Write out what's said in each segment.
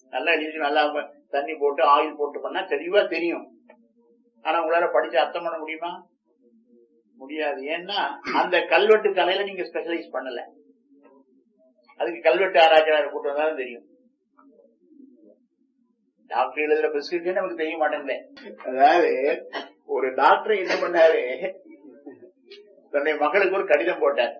நல்லா எழுதி நல்லா தண்ணி போட்டு ஆயில் போட்டு பண்ணா தெளிவா தெரியும் ஆனா உங்களால படிச்சு அர்த்தம் பண்ண முடியுமா முடியாது ஏன்னா அந்த கல்வெட்டு கலையில நீங்க ஸ்பெஷலைஸ் பண்ணல அதுக்கு கல்வெட்டு ஆராய்ச்சியாளர் கூட்டம் வந்தாலும் தெரியும் டாக்டர் எழுதுற பிரிஸ்கிரிப்ஷன் நமக்கு தெரிய மாட்டேங்குது அதாவது ஒரு டாக்டர் என்ன பண்ணாரு தன்னுடைய மகளுக்கு ஒரு கடிதம் போட்டார்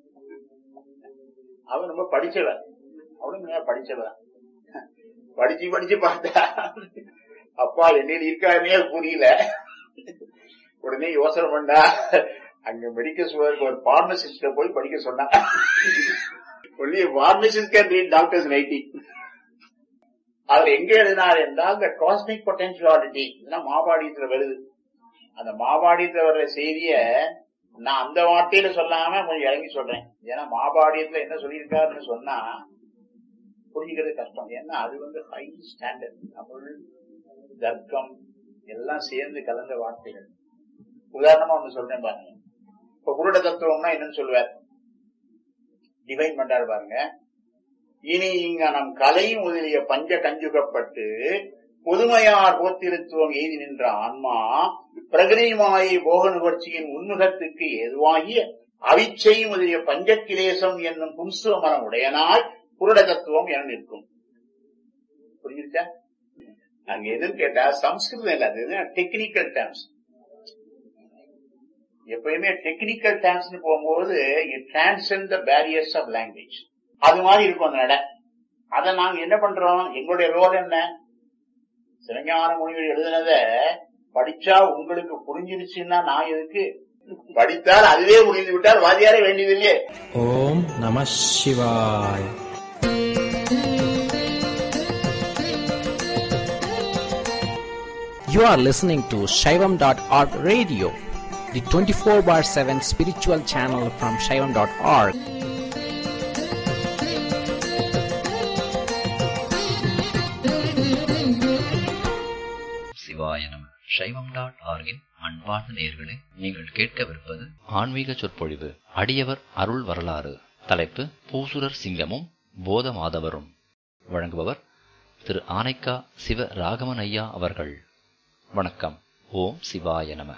அவன் ரொம்ப படிச்சவன் அவனும் நல்லா படிச்சவன் படிச்சு படிச்சு பார்த்தா அப்பா என்னையில் இருக்காருன்னே புரியல உடனே யோசனை பண்ணா அங்க மெடிக்கல் ஸ்டோருக்கு ஒரு பார்மசிஸ்ட போய் படிக்க சொன்னா only pharmacist can read doctors writing அவர் எங்க எழுதினார் என்றால் இந்த காஸ்மிக் பொட்டன்சியாலிட்டி இதெல்லாம் மாபாடியத்துல வருது அந்த மாபாடியத்துல வர்ற செய்திய நான் அந்த வார்த்தையில சொல்லாம கொஞ்சம் இறங்கி சொல்றேன் ஏன்னா மாபாடியத்துல என்ன சொல்லியிருக்காருன்னு சொன்னா புரிஞ்சுக்கிறது கஷ்டம் ஏன்னா அது வந்து ஹை ஸ்டாண்டர்ட் தமிழ் தர்க்கம் எல்லாம் சேர்ந்து கலந்த வார்த்தைகள் உதாரணமா ஒண்ணு சொல்றேன் பாருங்க இப்ப குருட தத்துவம்னா என்னன்னு சொல்லுவார் டிவைன் பண்றாரு பாருங்க இனி இங்க நம் கலை முதலிய பஞ்ச கஞ்சுகப்பட்டு புதுமையார் போத்திருத்துவம் எய்தி நின்ற ஆன்மா பிரகதிமாயை போக நுகர்ச்சியின் உன்முகத்துக்கு எதுவாகிய அவிச்சை முதலிய பஞ்சக்கிலேசம் என்னும் பும்சுவ மனம் உடையனாய் குருட தத்துவம் என நிற்கும் புரிஞ்சுச்சா அங்க எதுன்னு கேட்டா சம்ஸ்கிருதம் இல்ல அது டெக்னிக்கல் டேர்ம்ஸ் எப்பயுமே டெக்னிக்கல் டேர்ம்ஸ் போகும்போது it transcend the barriers of language அது மாதிரி இருக்கும் அந்த நட அதை நாங்க என்ன பண்றோம் எங்களுடைய ரோல் என்ன சிவஞான முனிவர் எழுதுனத படிச்சா உங்களுக்கு புரிஞ்சிருச்சுன்னா நான் எதுக்கு படித்தால் அதுவே புரிந்து விட்டால் வாதியாரே வேண்டியதில்லையே ஓம் நம சிவாய் You are listening to Shaivam.org radio, the 24 bar 7 spiritual channel from Shaivam.org. சிவாய நம சைவம் டாட் ஆர்கின் அன்பார்ந்த நேயர்களே நீங்கள் கேட்கவிருப்பது ஆன்மீக சொற்பொழிவு அடியவர் அருள் வரலாறு தலைப்பு பூசுரர் சிங்கமும் போத மாதவரும் வழங்குபவர் திரு ஆனைக்கா சிவ ராகவன் ஐயா அவர்கள் வணக்கம் ஓம் சிவாய நம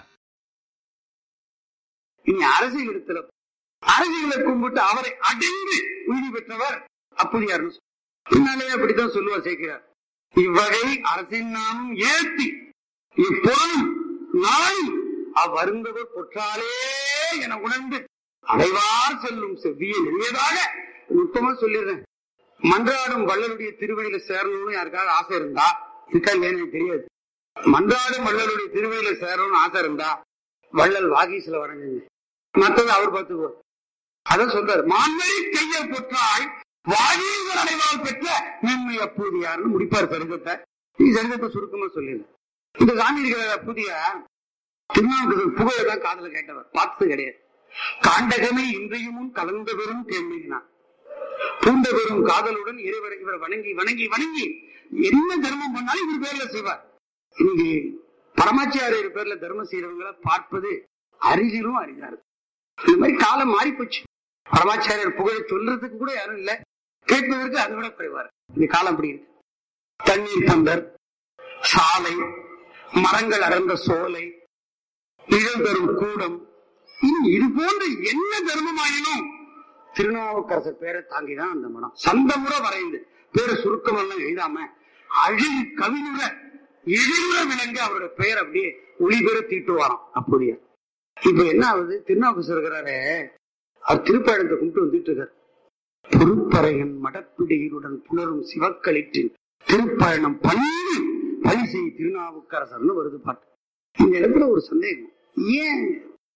இனி அரசியல் இடத்துல அரசியலை கும்பிட்டு அவரை அடைந்து உறுதி பெற்றவர் அப்புதியார் பின்னாலே அப்படித்தான் சொல்லுவார் சேர்க்கிறார் இவ்வகை அரசின் நாமும் ஏத்தி இப்பொருளும் நாளும் அவ்வருந்தவர் பொற்றாலே என உணர்ந்து அடைவார் செல்லும் செவ்விய நெறியதாக நுட்பமா சொல்லிடுறேன் மன்றாடும் வள்ளலுடைய திருவடியில சேரணும்னு யாருக்காவது ஆசை இருந்தா இருக்கா இல்லையான்னு எனக்கு தெரியாது மன்றாடும் வள்ளலுடைய திருவடியில சேரணும்னு ஆசை இருந்தா வள்ளல் வாகீஸ்ல வணங்குங்க மத்தது அவர் பார்த்துக்கோ அதான் சொல்றாரு மான்மழி கையை பொற்றாய் வாகீசர் அடைவால் பெற்ற மேன்மை அப்போது யாருன்னு முடிப்பார் சரிதத்தை நீ சரிதத்தை சுருக்கமா சொல்லிடு இந்த சாமி இருக்கிற புதிய திருநாவுக்கு புகழை தான் காதல கேட்டவர் பார்த்தது கிடையாது காண்டகமே இன்றையும் கலந்த பெரும் கேள்வினான் பூண்ட பெரும் காதலுடன் இறைவரை இவர் வணங்கி வணங்கி வணங்கி என்ன தர்மம் பண்ணாலும் இவர் பேர்ல செய்வார் இன்னைக்கு பரமாச்சாரியர் பேர்ல தர்மம் செய்யறவங்களை பார்ப்பது அரிதிலும் அரிதா இருக்கு இந்த மாதிரி காலம் மாறி போச்சு பரமாச்சாரியர் புகழை சொல்றதுக்கு கூட யாரும் இல்ல கேட்பதற்கு அதை விட குறைவார் இந்த காலம் அப்படி இருக்கு தண்ணீர் தந்தர் சாலை மரங்கள் அடர்ந்த சோலை நிழல் தரும் கூடம் இன்னும் இது போன்ற என்ன தர்மமாயினும் திருநாவுக்கரசர் பேரை தாங்கிதான் அந்த மடம் சந்தமுறை வரைந்து பேரை சுருக்கம் எல்லாம் எழுதாம அழில் கவினுற எழிலுற விளங்க அவரோட பெயர் அப்படியே ஒளி பெற தீட்டுவாராம் அப்படியே இப்ப என்ன ஆகுது திருநாவுக்கரசர் இருக்கிறாரு அவர் திருப்பயணத்தை கும்பிட்டு வந்துட்டு இருக்காரு பொறுப்பறையன் மடப்பிடிகளுடன் புணரும் சிவக்களிற்றின் திருப்பயணம் பண்ணி பணி செய் திருநாவுக்கரசர்னு வருது பாட்டு இந்த இடத்துல ஒரு சந்தேகம் ஏன்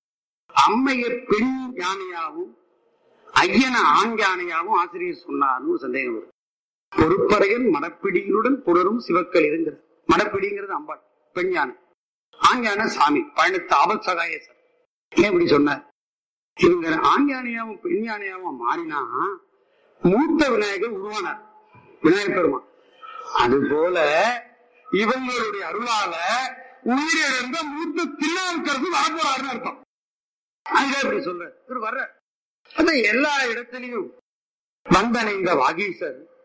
அம்மைய பெண் யானையாவும் ஐயன ஆண் யானையாவும் ஆசிரியர் சொன்னார்னு ஒரு சந்தேகம் வருது பொறுப்பறையன் மடப்பிடிகளுடன் புணரும் சிவக்கள் இருங்கிறது மடப்பிடிங்கிறது அம்பாள் பெண் யானை ஆண் யானை சாமி பயணத்து ஆபத் சகாயசர் ஏன் இப்படி சொன்னார் இவங்க ஆண் யானையாவும் பெண் யானையாவும் மாறினா மூத்த விநாயகர் உருவானார் விநாயகர் பெருமான் அது போல இவங்களுடைய அருளால உயிரிழந்த மூத்த திருநாவுக்கரசு வரப்போறாருன்னு அர்த்தம் அதுதான் இப்படி சொல்ற இவர் வர்ற அதான் எல்லா இடத்திலையும் வந்தனைந்த வாகீசர்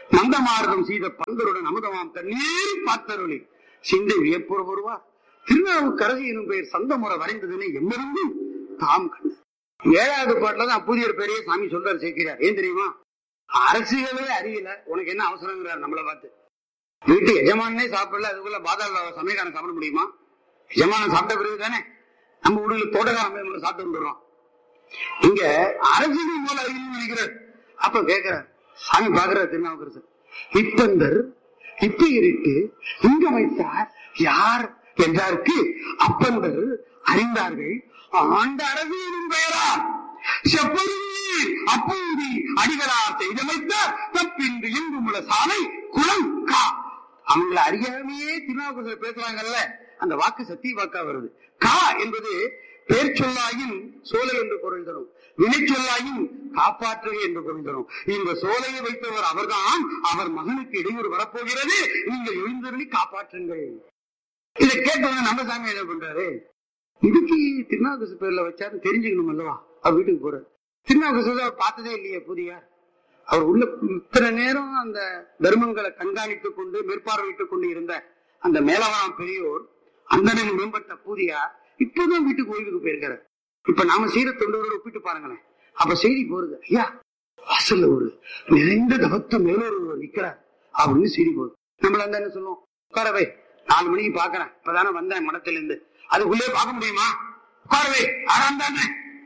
மந்தமாரதம் செய்த பந்தருடன் அமுதமாம் தண்ணீர் பார்த்தருளி சிந்தை வியப்புற வருவார் திருநாவுக்கரசு எனும் பெயர் சந்தமுறை வரைந்ததுன்னு எம்மருந்தும் தாம் கண்டு ஏழாவது பாட்டுல தான் அப்பூதியர் பெரிய சாமி சொல்றாரு சேர்க்கிறார் ஏன் தெரியுமா அரசியலே அறியல உனக்கு என்ன அவசரங்கிறார் நம்மள பார்த்து வீட்டு எஜமானே சாப்பிடல அதுக்குள்ள பாதாள சமயக்காரன் சாப்பிட முடியுமா எஜமானன் சாப்பிட்ட பிறகு தானே நம்ம ஊரில் தோட்டக்காரன் சாப்பிட்டு வந்துடுறோம் இங்க அரசியல் மூல அறிவியல் நினைக்கிறார் அப்ப கேட்கிறார் சாமி பாக்குறார் திருநாவுக்கரசு இப்பந்தர் இப்ப இருக்கு இங்க வைத்தார் யார் என்றாருக்கு அப்பந்தர் அறிந்தார்கள் ஆண்ட அரசியலின் பெயரால் செப்பருந்தி அப்பூதி அடிகளார் செய்தமைத்தார் தப்பின்றி எங்குமுள்ள சாலை குளம் கா அவங்களை அறியாமையே திருநாவுக்கரசர் பேசுறாங்கல்ல அந்த வாக்கு சத்திய வாக்கா வருது கா என்பது பேர் சொல்லாயின் சோலை என்று பொருள் தரும் வினை சொல்லாயின் காப்பாற்றுகை என்று பொருள் தரும் இந்த சோலையை வைத்தவர் அவர்தான் அவர் மகனுக்கு இடையூறு வரப்போகிறது நீங்கள் எழுந்தருளி காப்பாற்றுங்கள் இதை கேட்டவங்க நம்ம சாமி என்ன பண்றாரு இதுக்கு திருநாவுக்கரசு பேர்ல வச்சாரு தெரிஞ்சுக்கணும் அல்லவா அவர் வீட்டுக்கு போறாரு திருநாவுக்கரசு அவர் பார்த்ததே இல்லையே புதியார் அவர் உள்ள இத்தனை நேரம் அந்த தர்மங்களை கண்காணித்துக் கொண்டு மேற்பார்வையிட்டுக் கொண்டு இருந்த அந்த மேலவராம் பெரியோர் அந்தனின் மேம்பட்ட பூதியார் இப்பதான் வீட்டுக்கு ஓய்வுக்கு போயிருக்காரு இப்ப நாம செய்யற தொண்டரோட ஒப்பிட்டு பாருங்களேன் அப்ப செய்தி போறது ஐயா வாசல்ல ஒரு நிறைந்த தவத்த மேலோர் ஒருவர் நிக்கிறார் அப்படின்னு செய்தி போகுது நம்மள அந்த என்ன சொல்லுவோம் உட்காரவே நாலு மணிக்கு பாக்குறேன் இப்பதானே வந்தேன் மடத்துல இருந்து அதுக்குள்ளே பார்க்க முடியுமா உட்காரவே ஆறாம் தானே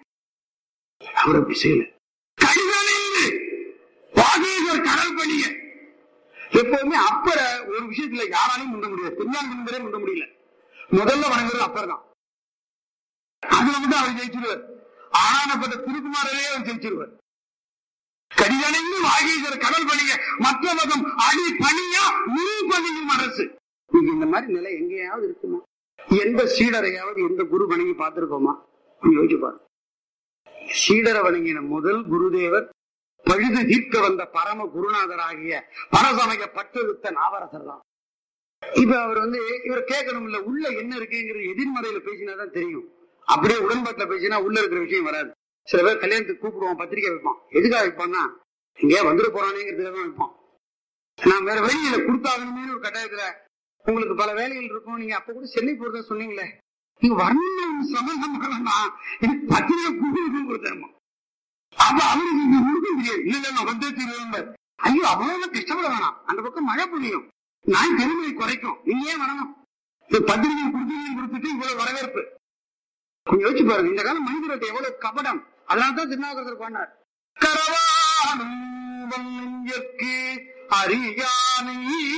அவர் அப்படி செய்யல கடிதலிருந்து வாகேஸ்வர் கடல் பணிய எப்பவுமே அப்பற ஒரு விஷயத்துல யாராலையும் முந்த முடியாது திருஞான முந்தரே முந்த முடியல முதல்ல வணங்குறது அப்பர் தான் அதுல மட்டும் அவர் ஜெயிச்சிருவார் ஆனானப்பட்ட திருக்குமாரே அவர் ஜெயிச்சிருவார் கடிதனைந்து வாகேஸ்வர் கடல் பணிய மற்ற மதம் அடி பணியா முழு பணியும் அரசு நீங்க இந்த மாதிரி நிலை எங்கேயாவது இருக்குமா எந்த சீடரையாவது எந்த குரு வணங்கி பார்த்திருக்கோமா கொஞ்சம் யோசிச்சு பாருங்க சீடரை வணங்கின முதல் குருதேவர் பழுது தீர்க்க வந்த பரம குருநாதராகிய பரசமய பற்றெடுத்த நாவரசர் தான் இப்ப அவர் வந்து இவர் கேட்கணும் இல்ல உள்ள என்ன இருக்குங்கிறது எதிர்மறையில பேசினாதான் தெரியும் அப்படியே உடன்பாட்டுல பேசினா உள்ள இருக்கிற விஷயம் வராது சில பேர் கல்யாணத்துக்கு கூப்பிடுவான் பத்திரிக்கை வைப்பான் எதுக்காக வைப்பான்னா எங்கேயா வந்துட போறானேங்கிறதுக்காக தான் வைப்பான் நான் வேற வழியில கொடுத்தாகணுமே ஒரு கட்டாயத்துல உங்களுக்கு பல வேலைகள் இருக்கும் நீங்க அப்ப கூட சென்னை போறதா சொன்னீங்களே நீங்க வரணும் சம்பந்தம் வேணாம் எனக்கு பத்திரிக்கை கொடுக்கணும் கொடுத்தேன் அப்ப அவருக்கு இங்க முழுக்க தெரியாது இல்ல இல்ல நான் வந்தே தீர்வு ஐயோ அவ்வளவு கஷ்டப்பட வேணாம் அந்த பக்கம் மழை புரியும் நான் பெருமையை குறைக்கும் நீங்க ஏன் வரணும் இந்த பத்திரிகை கொடுத்தீங்க கொடுத்துட்டு இவ்வளவு வரவேற்பு கொஞ்சம் யோசிச்சு பாருங்க இந்த காலம் மனிதர்கிட்ட எவ்வளவு கபடம் அதனால தான் திருநாவுக்கரசர் பண்ணார் கரவானும் வன்னியற்கு அறியானை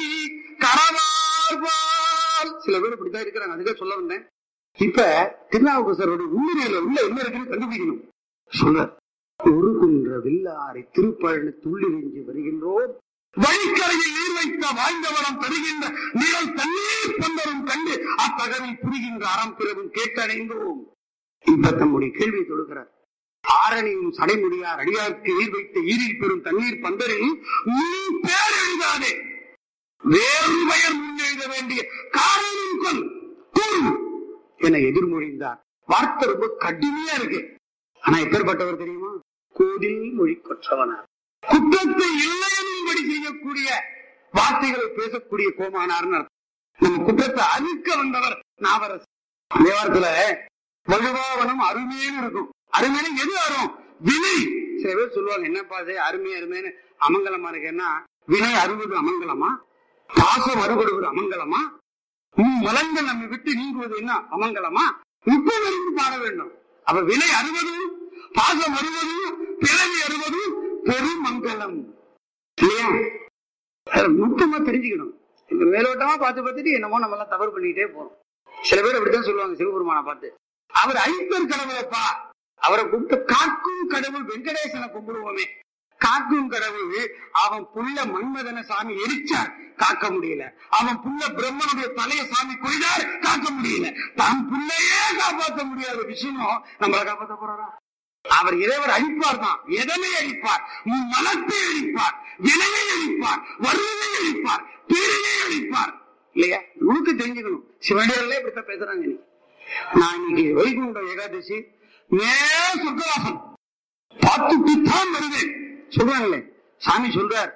கரவார்வால் சில பேர் இப்படித்தான் இருக்கிறாங்க அதுக்கே சொல்ல வந்தேன் இப்ப திருநாவுக்கரசரோட உண்மையில உள்ள என்ன இருக்குன்னு கண்டுபிடிக்கணும் சொல்ற ஒரு குன்ற வில்லாரை திருப்பழனி துள்ளிரிஞ்சு வருகின்றோம் வழிக்கரையில் நீர் வைத்த வாழ்ந்தவரம் பெறுகின்ற நிழல் தண்ணீர் பந்தரும் கண்டு அத்தகவில் புரிகின்ற அறம் பிறவும் கேட்டடைந்தோம் இப்ப தம்முடைய கேள்வியை தொடுக்கிறார் ஆரணியும் சடைமுடியார் அடியாருக்கு நீர் வைத்த ஈரில் பெறும் தண்ணீர் பந்தரில் நீ பேர் எழுதாதே வேறு பெயர் முன் எழுத வேண்டிய காரணம் கொள் கூறு என எதிர்மொழிந்தார் வார்த்தை ரொம்ப கடுமையா இருக்கு ஆனா எப்பேற்பட்டவர் தெரியுமா கோதில் மொழி கொற்றவனார் குற்றத்தை இல்லையெனும்படி செய்யக்கூடிய வார்த்தைகளை பேசக்கூடிய கோமானார்னு அர்த்தம். நம்ம குற்றத்தை அழிக்க வந்தவர் நாவரசு தேவாரத்துல வலுவாவனம் அருமைன்னு இருக்கும் அருமைன்னு எது வரும் வினை சில பேர் சொல்லுவாங்க என்னப்பா அது அருமை அருமைன்னு அமங்கலமா இருக்குன்னா வினை அறுபது அமங்கலமா பாசம் அறுபடுவது அமங்கலமா உன் மலங்கள் நம்மை விட்டு நீங்குவது என்ன அமங்கலமா முப்பது வரைக்கும் பாட வேண்டும் அப்ப வினை அறுபதும் பாசம் அறுபதும் பிறவி அறுபதும் பெருமங்கலம் இல்லையா அதை நுட்பமா தெரிஞ்சுக்கணும் இந்த மேலோட்டமா பார்த்து பார்த்துட்டு என்னமோ நம்ம எல்லாம் தவறு பண்ணிட்டே போறோம் சில பேர் அப்படித்தான் சொல்லுவாங்க சிவபெருமான பார்த்து அவர் ஐம்பர் கடவுளப்பா அவரை கூப்பிட்டு காக்கும் கடவுள் வெங்கடேசனை கும்பிடுவோமே காக்கும் கடவுள் அவன் புள்ள மன்மதன சாமி எரிச்சார் காக்க முடியல அவன் புள்ள பிரம்மனுடைய தலைய சாமி கொய்தார் காக்க முடியல தன் புள்ளையே காப்பாற்ற முடியாத விஷயம் நம்மளை காப்பாற்ற போறாரா அவர் இறைவர் அழிப்பார் தான் எதனை அழிப்பார் உன் மனத்தை அழிப்பார் வினையை அழிப்பார் வறுமையை அழிப்பார் பேரையை அழிப்பார் இல்லையா உனக்கு தெரிஞ்சுக்கணும் சிவனடியார்களே இப்படித்தான் பேசுறாங்க இன்னைக்கு நான் இன்னைக்கு வைகுண்ட ஏகாதசி மே சுக்கராசன் பார்த்துட்டு தான் வருவேன் சொல்றாங்களே சாமி சொல்றார்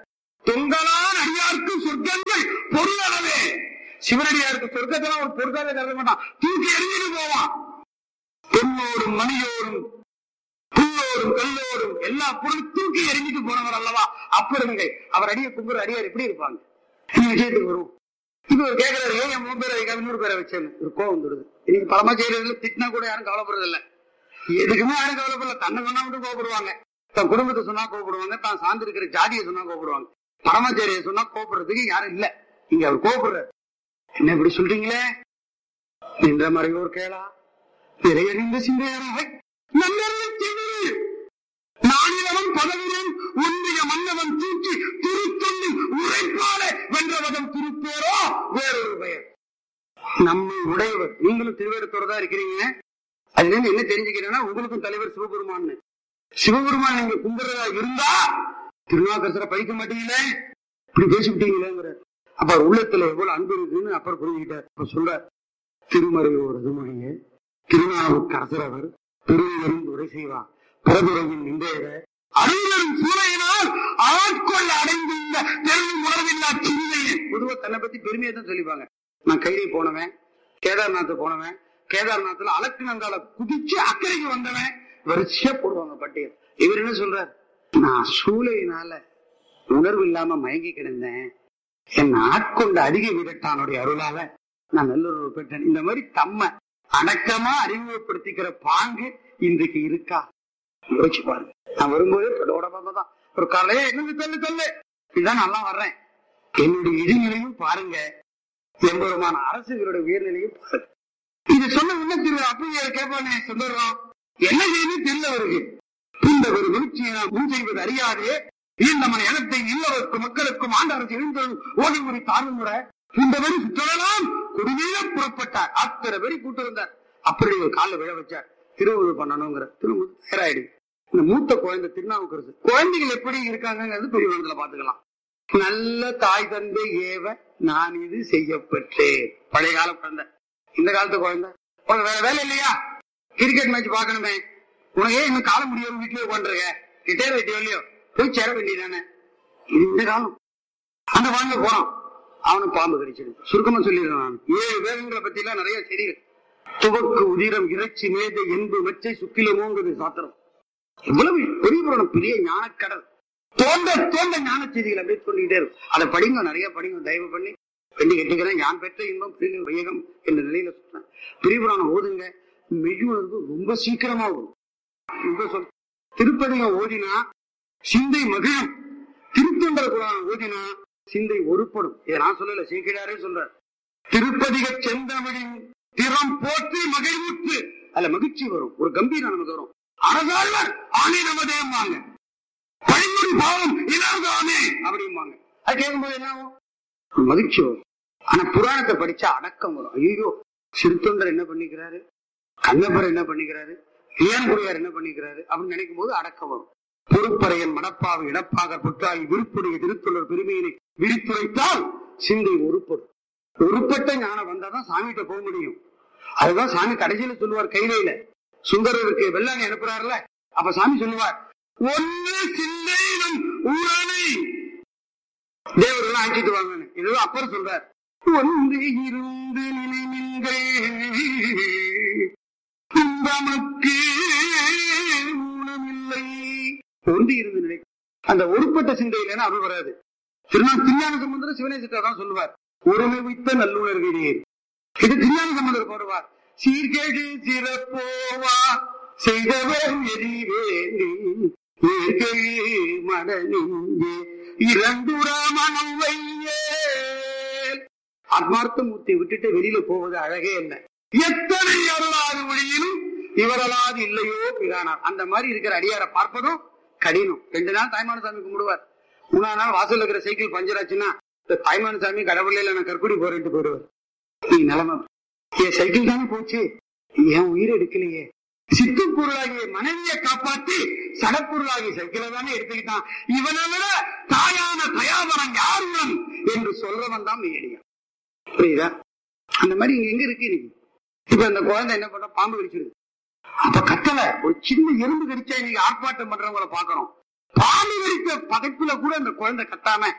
தொங்கலான் அடியார்க்கு சொர்க்கங்கள் பொருளளவே சிவனடியாருக்கு சொர்க்கத்தெல்லாம் ஒரு பொருளாக கருத மாட்டான் தூக்கி எறிஞ்சிட்டு போவான் பொன்னோடும் மணியோடும் புல்லோடும் கல்லோடும் எல்லா பொருளும் தூக்கி எறிஞ்சிட்டு போனவர் அல்லவா அப்புறங்க அவர் அடிய கும்புற அடியார் எப்படி இருப்பாங்க இந்த விஷயத்துக்கு வரும் இப்ப ஒரு கேட்கிறாரு ஏன் என் மூணு பேரை வைக்காம இன்னொரு பேரை வச்சேன்னு ஒரு கோவம் வந்துடுது இன்னைக்கு பரமா செய்யறதுல திட்டினா கூட யாரும் கவலைப்படுறது இல்ல எதுக்குமே யாரும் கவலைப்படல தன்னை சொன்னா மட்டும் கோவப்படுவாங்க தன் குடும்பத்தை சொன்னா கோவப்படுவாங்க தான் சார்ந்து இருக்கிற ஜாதியை சொன்னா கோவப்படுவாங்க பரமாச்சாரிய சொன்னா கோவப்படுறதுக்கு யாரும் இல்ல இங்க அவர் கோவப்படுறாரு என்ன இப்படி சொல்றீங்களே நின்ற மறையோர் கேளா நிறையறிந்த சிந்தையராக நல்லறிந்த தீவிர நானிலவன் பதவியும் உன்னிய மன்னவன் தூக்கி திருத்தொண்டு உரைப்பால வென்றவதம் திருப்பேரோ வேறொரு பெயர் நம்மை உடையவர் நீங்களும் திருவேடத்தோட தான் இருக்கிறீங்க அதுல இருந்து என்ன தெரிஞ்சுக்கிறேன்னா உங்களுக்கும் தலைவர் சிவபெருமான் சிவபெருமான் நீங்க கும்பிடுறதா இருந்தா திருநாக்கரசரை படிக்க மாட்டீங்களே இப்படி பேசிவிட்டீங்களேங்கிற அப்ப அவர் உள்ளத்துல எவ்வளவு அன்பு இருக்குன்னு அப்புறம் புரிஞ்சுக்கிட்டார் அப்ப சொல்றார் திருமறையோர் அதுமொழியே திருநாவுக்கரசர் அவர் பெருவரும் உரை செய்வார் பிரபுரவின் நின்றேற அருவரும் சூறையினால் ஆட்கொள்ள அடைந்துள்ள பெரும் உணர்வில்லா சிந்தையை பொதுவா தன்னை பத்தி பெருமையை தான் சொல்லிப்பாங்க நான் கைதை போனவன் கேதார்நாத் போனவன் கேதார்நாத்ல அலக்குநங்கால குதிச்சு அக்கறைக்கு வந்தவன் வரிசையா போடுவாங்க பட்டியல் இவர் என்ன சொல்றார் நான் சூளையினால உணர்வு இல்லாம மயங்கி கிடந்தேன் என் ஆட்கொண்ட அதிக விரட்டானுடைய அருளால நான் நல்லுறவு பெற்றேன் இந்த மாதிரி தம்ம அடக்கமா அறிமுகப்படுத்திக்கிற பாங்கு இன்றைக்கு இருக்கா யோசிச்சு பாருங்க நான் வரும்போதே படோட பார்த்ததான் ஒரு காலையே என்னது தள்ளு தள்ளு இதுதான் நல்லா வர்றேன் என்னுடைய இடிநிலையும் பாருங்க எம்பெருமான அரசுகளோட உயர்நிலையும் பாருங்க இது சொன்ன உடனே திரு அப்பையார் கேட்பானே சொல்லுறோம் என்ன செய்யணும் தெரியல அவருக்கு இந்த ஒரு வீழ்ச்சியை முன் செய்வது அறியாது இந்த மன இனத்தை இல்லவருக்கும் மக்களுக்கும் ஆண்ட அரசு எழுந்தது ஓடி ஒரு தாழ்வுமுறை இந்த வரி சுற்றலாம் குடிமையில புறப்பட்டார் அத்தனை பேரை கூட்டு வந்தார் அப்படி ஒரு காலில் விழ வச்சார் திருவுருள் பண்ணணுங்கிற திரும்ப தயாராயிடுது இந்த மூத்த குழந்தை திருநாவுக்கரசு குழந்தைகள் எப்படி இருக்காங்கிறது பெரிய விதத்துல பாத்துக்கலாம் நல்ல தாய் தந்தை ஏவ நான் இது செய்யப்பட்டேன் பழைய கால குழந்தை இந்த காலத்து குழந்தை உனக்கு வேற வேலை இல்லையா கிரிக்கெட் மேட்ச் பாக்கணுமே உனக்கு ஏன் இன்னும் கால முடியும் வீட்லயே உட்காந்துருக்க ரிட்டையர் ஆயிட்டியோ இல்லையோ போய் சேர வேண்டியதானே இது இந்த காலம் அந்த குழந்தை போறான் அவனும் பாம்பு கடிச்சிடு சுருக்கமா சொல்லிடுறேன் நான் ஏழு வேதங்களை பத்தி எல்லாம் நிறைய தெரியும் துவக்கு உதிரம் இறைச்சி மேதை என்பு மெச்சை சுக்கிலமோங்கிறது சாத்திரம் எவ்வளவு பெரிய புராணம் பெரிய ஞானக்கடல் தோண்ட தோண்ட ஞான செய்திகளை மேற்கொண்டுகிட்டே இருக்கும் அதை படிங்க நிறைய படிங்க தயவு பண்ணி வேண்டி கட்டுக்கிறேன் யான் பெற்ற இன்பம் பிரிவு வையகம் என்ற நிலையில சொல்றேன் பெரிய புராணம் ஓதுங்க மெய்யுணர்வு ரொம்ப சீக்கிரமா வரும் ரொம்ப சொல் திருப்பதிகம் ஓதினா சிந்தை மகிழும் திருத்தொண்டர் புராணம் ஓதினா சிந்தை ஒருப்படும் இதை நான் சொல்லல சீக்கிராரே சொல்றார் திருப்பதிக செந்தமிழின் திறம் போற்றி மகிழ்வுற்று அதுல மகிழ்ச்சி வரும் ஒரு கம்பீரம் நமக்கு வரும் அரசாழ்வர் ஆணை நமதேம்பாங்க பழிமுடி பாவம் இல்லாதானே அப்படிம்பாங்க அது கேட்கும்போது என்ன ஆகும் மகிழ்ச்சி வரும் ஆனா புராணத்தை படிச்சா அடக்கம் வரும் ஐயோ சிறுத்தொண்டர் என்ன பண்ணிக்கிறாரு கண்ணப்பர் என்ன பண்ணிக்கிறாரு இளையன்குடியார் என்ன பண்ணிக்கிறாரு அப்படின்னு நினைக்கும் போது அடக்கம் வரும் பொறுப்பறையன் மடப்பாவை இடப்பாக புற்றாகி விருப்புடைய திருத்தொண்டர் பெருமையினை விரித்துரைத்தால் சிந்தை ஒருப்படும் ஒருப்பட்ட ஞானம் வந்தாதான் சாமிகிட்ட போக முடியும் அதுதான் சாமி கடைசியில சொல்லுவார் கைலையில சுந்தரருக்கு வெள்ளாணி அனுப்புறாருல அப்ப சாமி சொல்லுவார் ஒன்று சிந்தையிலும் ஊரணை தேவரெல்லாம் அழைச்சிட்டு வாங்கன்னு இதுவும் அப்புறம் சொல்றார் ஒன்று இருந்து நினைவுங்கள் நமக்கு ஊனமில்லை ஒன்று இருந்து நினை அந்த ஒருப்பட்ட சிந்தையில அருள் வராது திருநா திருஞான சம்பந்தர் சிவனேசிட்ட தான் சொல்லுவார் ஒருமை வைத்த நல்லுணர்கிறீர் இது திருஞான சம்பந்தர் போடுவார் சீர்கேடு சிறப்போவா செய்தவர் எரிவேண்டி மடனிங்கே இரண்டுர மனம் வையேல் ஆத்மார்த்த மூர்த்தியை விட்டுட்டு வெளியில போவது அழகே என்ன எத்தனை அருளாது ஒளியிலும் இவரலாது இல்லையோ பிரானார் அந்த மாதிரி இருக்கிற அடியாரை பார்ப்பதும் கடினம் ரெண்டு நாள் தாய்மான சாமி கும்பிடுவார் மூணாவது நாள் வாசல்ல இருக்கிற சைக்கிள் பஞ்சர் ஆச்சுன்னா இந்த தாய்மான சாமி கடவுளையில நான் கற்குடி போறேன்ட்டு போயிடுவார் நீ நிலைமை என் சைக்கிள் தானே போச்சு என் உயிர் எடுக்கலையே சித்து பொருளாகிய மனைவியை காப்பாத்தி சடப்பொருளாகிய சைக்கிளை தானே எடுத்துக்கிட்டான் இவனை விட தாயான தயாபரம் யாருடன் என்று சொல்றவன் தான் மெய்யடியான் புரியுதா அந்த மாதிரி இங்க எங்க இருக்கு இன்னைக்கு இப்ப அந்த குழந்தை என்ன பண்ண பாம்பு கடிச்சிருக்கு அப்ப கத்தல ஒரு சின்ன எறும்பு கடிச்சா இன்னைக்கு ஆர்ப்பாட்டம் பண்றவங்கள பாக்குறோம் பாம்பு கடித்த பதைப்புல கூட அந்த குழந்தை கத்தாம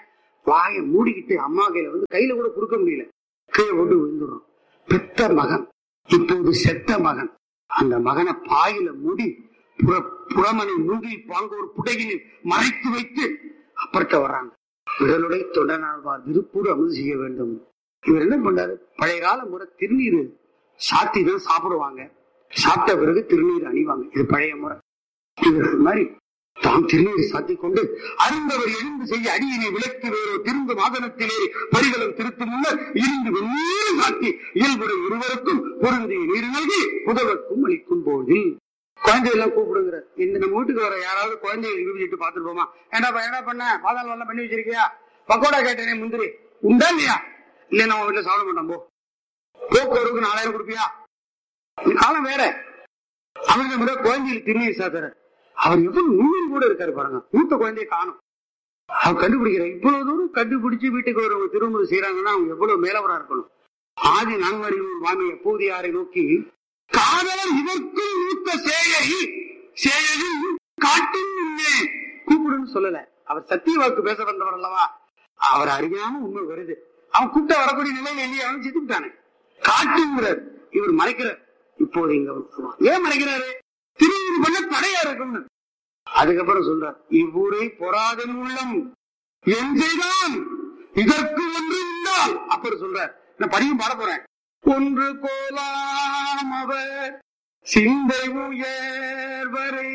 வாயை மூடிக்கிட்டு அம்மா கையில வந்து கையில கூட கொடுக்க முடியல கீழே போட்டு விழுந்துடுறோம் பெத்த மகன் இப்போது செத்த மகன் அந்த மகனை பாயில மூடி புற புறமனை மூங்கில் பாங்க ஒரு புடையினில் மறைத்து வைத்து அப்புறத்த வர்றாங்க விரலுடைய தொண்டனாழ்வார் விருப்பூர் அமுது செய்ய வேண்டும் இவர் என்ன பண்ணாரு பழைய கால முறை திருநீர் சாத்தி தான் சாப்பிடுவாங்க சாப்பிட்ட பிறகு திருநீர் அணிவாங்க இது பழைய முறை இவர் அது மாதிரி தாம் திருநீர் சாத்தி கொண்டு அருந்தவர் எழுந்து செய்ய அடியினை விளக்கி வேறோ திரும்ப வாகனத்திலே பரிவலம் திருத்தும் முன்னர் இருந்து வெந்நீர் சாத்தி இயல்புடைய இருவருக்கும் பொருந்திய நீர் நல்கி புதவர்க்கும் அளிக்கும் போதில் குழந்தையெல்லாம் கூப்பிடுங்கிற இந்த நம்ம வீட்டுக்கு வர யாராவது குழந்தைய விபதிட்டு பார்த்துட்டு போமா ஏன்டா என்ன பண்ண பாதாளம் எல்லாம் பண்ணி வச்சிருக்கியா பக்கோடா கேட்டேனே முந்திரி உண்டா இல்லையா இல்ல நம்ம வீட்டுல சாப்பிட மாட்டோம் போ போக்குவரவுக்கு நாலாயிரம் கொடுப்பியா இந்த காலம் வேற அவருக்கு முறை குழந்தைகள் திருநீர் சாத்துற அவர் எவ்வளவு நூறு கூட இருக்காரு பாருங்க மூத்த குழந்தைய காணும் அவர் கண்டுபிடிக்கிறார் இவ்வளவு தூரம் கண்டுபிடிச்சு வீட்டுக்கு வரவங்க திருமணம் செய்யறாங்கன்னா அவங்க எவ்வளவு மேலவரா இருக்கணும் ஆதி நான்மறிவு மாமி எப்போதியாரை நோக்கி காதலர் இதற்கும் மூத்த சேயை சேயையும் காட்டும் முன்னே கூப்பிடுன்னு சொல்லல அவர் சத்திய வாக்கு பேச வந்தவர் அல்லவா அவர் அறியாம உண்மை வருது அவன் கூப்பிட்ட வரக்கூடிய நிலையில இல்லையே அவன் செத்துட்டானே காட்டுங்கிறார் இவர் மறைக்கிறார் இப்போது இங்க வந்து சொல்லுவான். ஏன் மறைக்கிறாரு திருவிழி பண்ண தடையா இருக்கும்னு அதுக்கப்புறம் சொல்றார் இவ்வூரை பொறாதன் உள்ளம் என் செய்தான் இதற்கு ஒன்று உண்டால் அப்புறம் சொல்றார் நான் படியும் பாட போறேன் ஒன்று கோலாம் அவர் சிந்தை உயர்வரை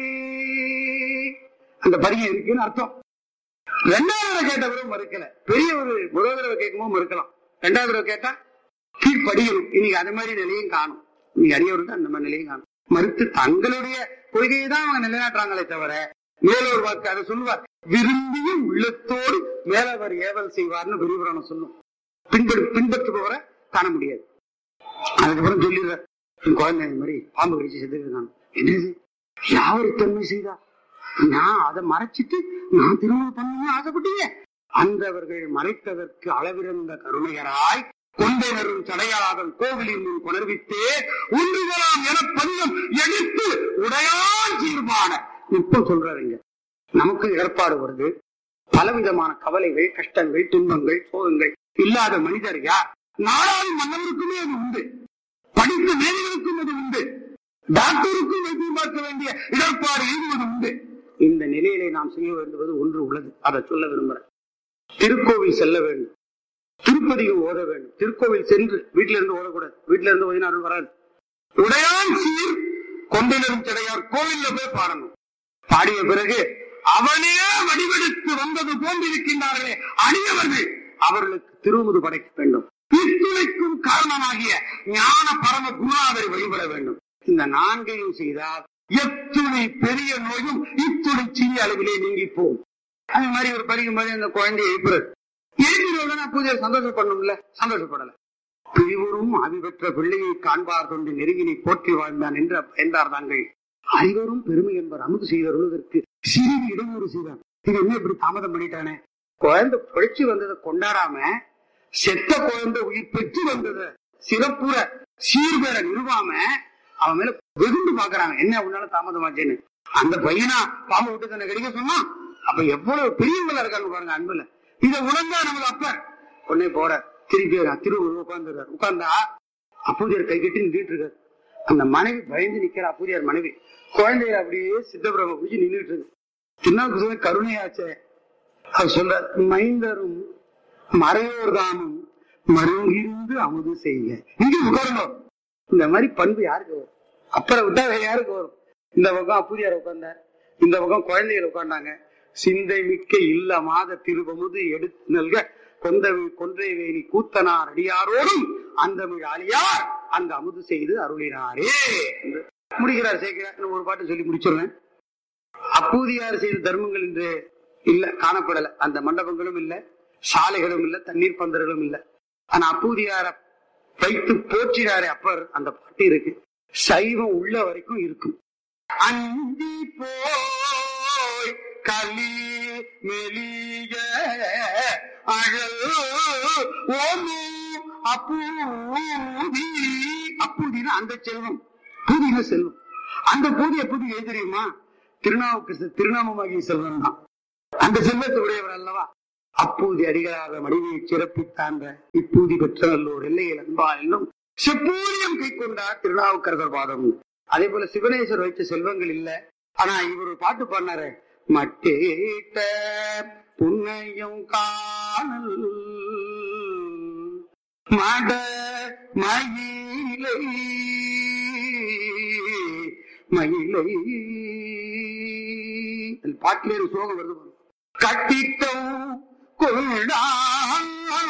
அந்த பரிகை இருக்குன்னு அர்த்தம் ரெண்டாவது தடவை கேட்டவரும் மறுக்கல பெரிய ஒரு முதல் தடவை கேட்கும்போது மறுக்கலாம் ரெண்டாவது தடவை கேட்டா கீழ்ப்படியணும் இன்னைக்கு அது மாதிரி நிலையும் காணும் இன்னைக்கு அடியவருக்கு அந்த மாதிரி நிலையும் காணும் மறுத்து தங்களுடைய கொள்கையை தான் அவங்க நிலைநாட்டுறாங்களே தவிர மேலோர் வாக்கு அதை சொல்லுவார் விரும்பியும் உள்ளத்தோடு மேலவர் ஏவல் செய்வார்னு விரிவுரணம் சொல்லும் பின்பற்று பின்பற்றுபவரை காண முடியாது அதுக்கப்புறம் சொல்லிடுறார் என் குழந்தை இந்த மாதிரி பாம்பு கடிச்சு செத்துக்கிறான் என்னது யாவரு தன்மை செய்தா நான் அதை மறைச்சிட்டு நான் திருமணம் பண்ணணும்னு ஆசைப்பட்டீங்க அந்தவர்கள் மறைத்ததற்கு அளவிருந்த கருணையராய் கொண்டைனரும் சடையாளர்கள் கோவிலின் முன் கொணர்வித்தே ஒன்றுகளாம் என பஞ்சம் எடுத்து உடையான் தீர்மான இப்ப சொல்றாருங்க நமக்கு ஏற்பாடு வருது பலவிதமான கவலைகள் கஷ்டங்கள் துன்பங்கள் சோகங்கள் இல்லாத மனிதர் யார் நாடாளு மன்னருக்குமே அது உண்டு படித்த மேதைகளுக்கும் அது உண்டு டாக்டருக்கும் வைத்தியம் பார்க்க வேண்டிய இடர்பாடு எழுதுவது உண்டு இந்த நிலையிலே நாம் செய்ய வேண்டுவது ஒன்று உள்ளது அதை சொல்ல விரும்புறேன் திருக்கோவில் செல்ல வேண்டும் திருப்பதியும் ஓத வேண்டும் திருக்கோவில் சென்று வீட்டில இருந்து ஓதக்கூடாது வீட்டில இருந்து ஓதினாலும் வராது உடையான் சீர் கொண்டினரும் சடையார் கோவில்ல போய் பாடணும் பாடிய பிறகு அவனே வடிவெடுத்து வந்தது போன்றிருக்கின்றார்களே அடியவர்கள் அவர்களுக்கு திருமுது படைக்க வேண்டும் இத்துணைக்கும் காரணமாகிய ஞான பரம குருநாதரை வழிபட வேண்டும் இந்த நான்கையும் செய்தால் எத்துணை பெரிய நோயும் இத்துணை சிறிய அளவிலே நீங்கி போகும் அது மாதிரி ஒரு படிக்கும் போது அந்த குழந்தையை எழுப்புறது எழுப்பினவுடனே பூஜை சந்தோஷப்படணும்ல சந்தோஷப்படல பிரிவரும் ஆவி பெற்ற பிள்ளையை காண்பார் கொண்டு நெருங்கினை போற்றி வாழ்ந்தான் என்று என்றார் தாங்கள் ஐவரும் பெருமை என்பர் அமுது செய்தருவதற்கு சிறிது இடையூறு செய்தார் இது என்ன இப்படி தாமதம் பண்ணிட்டானே குழந்தை பொழிச்சு வந்ததை கொண்டாடாம செத்த குழந்தை உயிர் பெற்று வந்ததை சிறப்புற சீர்பெற நிறுவாம அவன் மேல வெகுண்டு பாக்குறாங்க என்ன உன்னால தாமதமாச்சேன்னு அந்த பையனா பாம்பு விட்டு தன்னை கடிக்க சொன்னான் அப்ப எவ்வளவு பெரியவங்களா இருக்காங்க பாருங்க அன்புல இதை உணர்ந்தா நமக்கு அப்ப உடனே போற திருப்பி திரு உட்கார்ந்துறாரு உட்கார்ந்தா அப்பூதியார் கை கட்டி நின்றுட்டு இருக்காரு அந்த மனைவி பயந்து நிக்கிற அப்பூதியார் மனைவி குழந்தைய அப்படியே சித்தபிரம குஜி நின்றுட்டு இருக்கு திருநாவுக்கு கருணையாச்சே அவர் சொல்ற மைந்தரும் மறையோர் தானும் மருங்கிருந்து அமுது செய்ய இங்க உட்காருங்க இந்த மாதிரி பண்பு யாருக்கு வரும் அப்புறம் விட்டா வேற யாருக்கு வரும் இந்த பக்கம் அப்பூதியார் உட்கார்ந்தார் இந்த பக்கம் குழந்தைகள் உட்கார்ந்தாங்க சிந்தை மிக்க இல்ல மாத திருவமுது எடுத்து நல்க கொந்த கொன்றை வேலி கூத்தனார் அடியாரோடும் அந்த ஆளியார் அந்த அமுது செய்து அருளினாரே என்று முடிக்கிறார் சேர்க்கிறார் இன்னும் ஒரு பாட்டு சொல்லி முடிச்சிடுறேன் அப்பூதியார் செய்த தர்மங்கள் இன்று இல்ல காணப்படல அந்த மண்டபங்களும் இல்ல சாலைகளும் இல்ல தண்ணீர் பந்தர்களும் இல்ல ஆனா அப்பூதியார வைத்து போற்றினாரே அப்பர் அந்த பாட்டு இருக்கு சைவம் உள்ள வரைக்கும் இருக்கும் அந்தி போய் களி மெலிய அழல் ஓமு அப்பூதி அப்பூதினா அந்த செல்வம் பூதினா செல்வம் அந்த பூதி எப்போது எது தெரியுமா திருநாவுக்கு திருநாமமாகிய செல்வம் தான் அந்த செல்வத்தை உடையவர் அல்லவா அப்பூதி அடிகளாக மனைவியை சிறப்பித்தாண்ட இப்பூதி பெற்ற நல்லோர் எல்லையில் அன்பா என்னும் செப்பூதியம் கை கொண்டார் திருநாவுக்கரசர் பாதம் அதே போல சிவனேஸ்வர் வைத்த செல்வங்கள் இல்ல ஆனா இவர் ஒரு பாட்டு பாடினாரு மட்டேட்ட புன்னையும் காணல் மட மயிலை மயிலை அந்த பாட்டிலே ஒரு சோகம் வருது பாருங்க. கட்டித்தம் கொண்டான்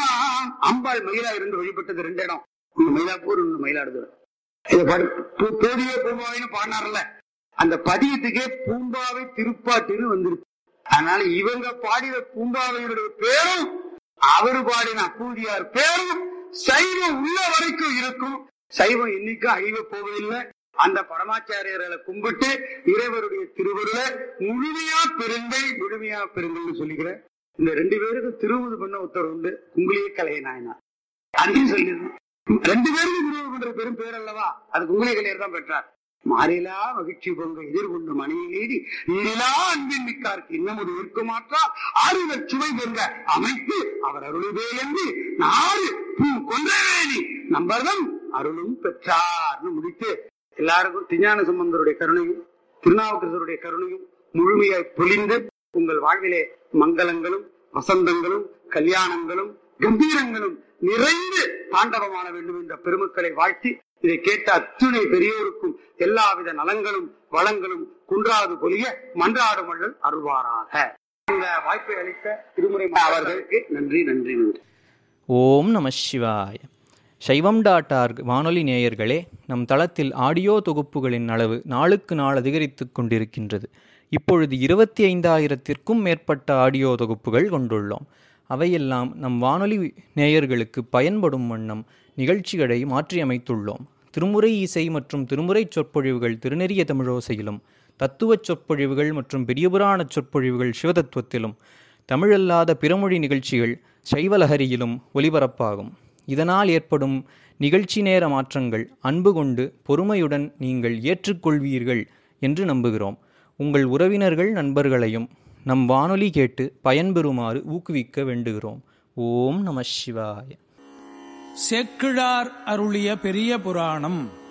அம்பாள் மயிலா இருந்து வழிபட்டது ரெண்டு இடம் ஒண்ணு மயிலாப்பூர் ஒண்ணு மயிலாடுதுறை இதை பாரு, பூ- பேடியே பூம்பாவைன்னு பாடினார்ல அந்த பதியத்துக்கே பூம்பாவை திருப்பாட்டுன்னு வந்திருக்கு அதனால இவங்க பாடின பூம்பாவையுடைய பேரும் அவர் பாடின அப்பூதியார் பேரும் சைவம் உள்ள வரைக்கும் இருக்கும் சைவம் என்னைக்கும் அழிவ போவதில்லை அந்த பரமாச்சாரியர்களை கும்பிட்டு இறைவருடைய திருவருளை முழுமையா பெருங்கை முழுமையா பெருங்கல்னு சொல்லிக்கிறேன் இந்த ரெண்டு பேருக்கும் திருவுது பண்ண உத்தரவு உண்டு உங்களையே கலைய நாயனா அதையும் சொல்லிடுறேன் ரெண்டு பேருக்கும் திருவுது பண்ற பெரும் பேர் அல்லவா அது உங்களே கலையர் தான் பெற்றார் மாறிலா மகிழ்ச்சி பொங்க எதிர்கொண்டு மணியிலேறி நீரிலா அன்பின் மிக்கார்க்கு இன்னமும் இருக்குமாற்றால் ஆறுதல் சுவை பெறுக அமைத்து அவர் அருளுதே என்று நாடு பூ கொன்றவேணி நம்பர்தம் அருளும் பெற்றார்னு முடித்து எல்லாருக்கும் திருஞான சம்பந்தருடைய கருணையும் திருநாவுக்கரசருடைய கருணையும் முழுமையாய் பொழிந்து உங்கள் வாழ்விலே மங்களங்களும் வசந்தங்களும் கல்யாணங்களும் கம்பீரங்களும் நிறைந்து தாண்டவமான வேண்டும் என்ற பெருமக்களை வாழ்த்தி இதை கேட்ட அத்துணை பெரியோருக்கும் எல்லாவித நலங்களும் வளங்களும் குன்றாது பொலிய மன்றாடும் வள்ளல் அருள்வாராக இந்த வாய்ப்பை அளித்த திருமுறை அவர்களுக்கு நன்றி நன்றி நன்றி ஓம் நம சிவாய சைவம் டாட் ஆர்க் வானொலி நேயர்களே நம் தளத்தில் ஆடியோ தொகுப்புகளின் அளவு நாளுக்கு நாள் அதிகரித்து கொண்டிருக்கின்றது இப்பொழுது இருபத்தி ஐந்தாயிரத்திற்கும் மேற்பட்ட ஆடியோ தொகுப்புகள் கொண்டுள்ளோம் அவையெல்லாம் நம் வானொலி நேயர்களுக்கு பயன்படும் வண்ணம் நிகழ்ச்சிகளை மாற்றியமைத்துள்ளோம் திருமுறை இசை மற்றும் திருமுறைச் சொற்பொழிவுகள் திருநெறிய தமிழோசையிலும் தத்துவச் சொற்பொழிவுகள் மற்றும் பெரியபுராணச் சொற்பொழிவுகள் சிவதத்துவத்திலும் தமிழல்லாத பிறமொழி நிகழ்ச்சிகள் சைவலஹரியிலும் ஒலிபரப்பாகும் இதனால் ஏற்படும் நிகழ்ச்சி நேர மாற்றங்கள் அன்பு கொண்டு பொறுமையுடன் நீங்கள் ஏற்றுக்கொள்வீர்கள் என்று நம்புகிறோம் உங்கள் உறவினர்கள் நண்பர்களையும் நம் வானொலி கேட்டு பயன்பெறுமாறு ஊக்குவிக்க வேண்டுகிறோம் ஓம் நம சிவாய சேக்கிழார் அருளிய பெரிய புராணம்